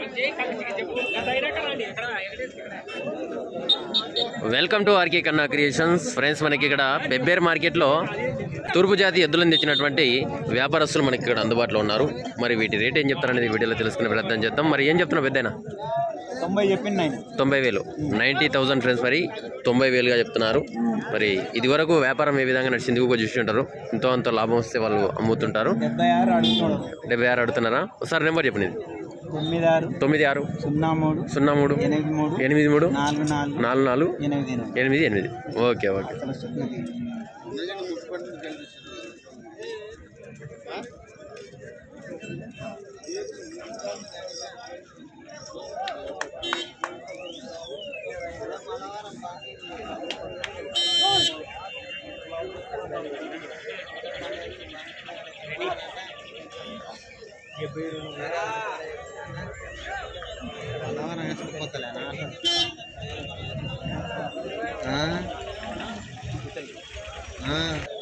Welcome to RK Kanna creations friends మనకి ఇక్కడ పెబ్బేర్ మార్కెట్లో తూర్పు జాతి ఎద్దులను తెచ్చినటువంటి వ్యాపారస్తులు మనకి ఇక్కడ అందుబాటులో ఉన్నారు మరి వీటి రేట్ ఏం చెప్తారనేది వీడియోలో తెలుసుకునే ప్రయత్నం చేద్దాం మరి ఏం చెప్తున్నా పెద్దయినా తొంభై చెప్పింది ఆయన తొంభై వేలు నైంటీ థౌసండ్ ఫ్రెండ్స్ మరి తొంభై వేలుగా చెప్తున్నారు మరి ఇది వరకు వ్యాపారం ఏ విధంగా నడిచింది కూడా చూసి ఉంటారు ఎంతో అంత లాభం వస్తే వాళ్ళు అమ్ముతుంటారు డెబ్బై ఆరు అడుగుతున్నాడు డెబ్బై ఆరు అడుగుతున్నారా ఒకసారి నెంబర్ చెప్పండి తొమ్మిది ఆరు తొమ్మిది ఆరు సున్నా మూడు సున్నా మూడు ఎనిమిది మూడు ఎనిమిది మూడు నాలుగు నాలుగు నాలుగు నాలుగు ఎనిమిది ఎనిమిది ఎనిమిది ఎనిమిది ఓకే ఓకే ఆ? ఆ.